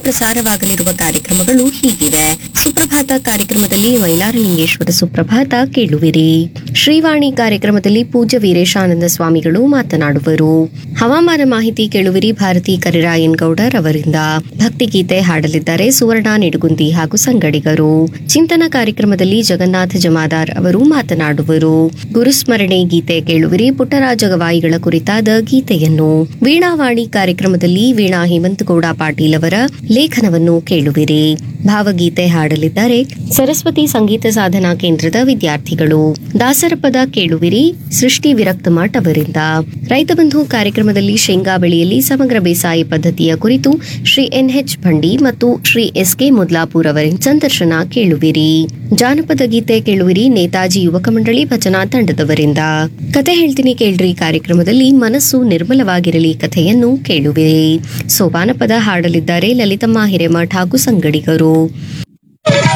ಪ್ರಸಾರವಾಗಲಿರುವ ಕಾರ್ಯಕ್ರಮಗಳು ಹೀಗಿವೆ ಸುಪ್ರಭಾತ ಕಾರ್ಯಕ್ರಮದಲ್ಲಿ ಮೈಲಾರಲಿಂಗೇಶ್ವರ ಸುಪ್ರಭಾತ ಕೇಳುವಿರಿ ಶ್ರೀವಾಣಿ ಕಾರ್ಯಕ್ರಮದಲ್ಲಿ ಪೂಜ್ಯ ವೀರೇಶಾನಂದ ಸ್ವಾಮಿಗಳು ಮಾತನಾಡುವರು ಹವಾಮಾನ ಮಾಹಿತಿ ಕೇಳುವಿರಿ ಭಾರತಿ ಕರಿರಾಯನ್ ಗೌಡರ್ ಅವರಿಂದ ಭಕ್ತಿಗೀತೆ ಹಾಡಲಿದ್ದಾರೆ ಸುವರ್ಣ ನಿಡುಗುಂದಿ ಹಾಗೂ ಸಂಗಡಿಗರು ಚಿಂತನ ಕಾರ್ಯಕ್ರಮದಲ್ಲಿ ಜಗನ್ನಾಥ ಜಮಾದಾರ್ ಅವರು ಮಾತನಾಡುವರು ಗುರುಸ್ಮರಣೆ ಗೀತೆ ಕೇಳುವಿರಿ ಪುಟ್ಟರಾಜ ಗವಾಯಿಗಳ ಕುರಿತಾದ ಗೀತೆಯನ್ನು ವೀಣಾವಾಣಿ ಕಾರ್ಯಕ್ರಮದಲ್ಲಿ ವೀಣಾ ಹೇಮಂತಗೌಡ ಪಾಟೀಲ್ ಅವರ ಲೇಖನವನ್ನು ಕೇಳುವಿರಿ ಭಾವಗೀತೆ ಹಾಡಲಿದ್ದಾರೆ ಸರಸ್ವತಿ ಸಂಗೀತ ಸಾಧನಾ ಕೇಂದ್ರದ ವಿದ್ಯಾರ್ಥಿಗಳು ದಾಸರ ಪದ ಕೇಳುವಿರಿ ಸೃಷ್ಟಿ ವಿರಕ್ತ ಮಠ್ ಅವರಿಂದ ರೈತ ಬಂಧು ಕಾರ್ಯಕ್ರಮದಲ್ಲಿ ಶೇಂಗಾ ಬೆಳೆಯಲ್ಲಿ ಸಮಗ್ರ ಬೇಸಾಯ ಪದ್ಧತಿಯ ಕುರಿತು ಶ್ರೀ ಎನ್ಎಚ್ ಭಂಡಿ ಮತ್ತು ಶ್ರೀ ಎಸ್ ಕೆ ಮುದ್ಲಾಪುರ್ ಅವರಿಂದ ಸಂದರ್ಶನ ಕೇಳುವಿರಿ ಜಾನಪದ ಗೀತೆ ಕೇಳುವಿರಿ ನೇತಾಜಿ ಯುವಕ ಮಂಡಳಿ ಭಜನಾ ತಂಡದವರಿಂದ ಕತೆ ಹೇಳ್ತೀನಿ ಕೇಳ್ರಿ ಕಾರ್ಯಕ್ರಮದಲ್ಲಿ ಮನಸ್ಸು ನಿರ್ಮಲವಾಗಿರಲಿ ಕಥೆಯನ್ನು ಕೇಳುವಿರಿ ಸೋಪಾನ ಪದ ಹಾಡಲಿದ್ದಾರೆ ಲಲಿತಮ್ಮ ಹಿರೇಮಠ್ ಹಾಗೂ ಸಂಗಡಿಗರು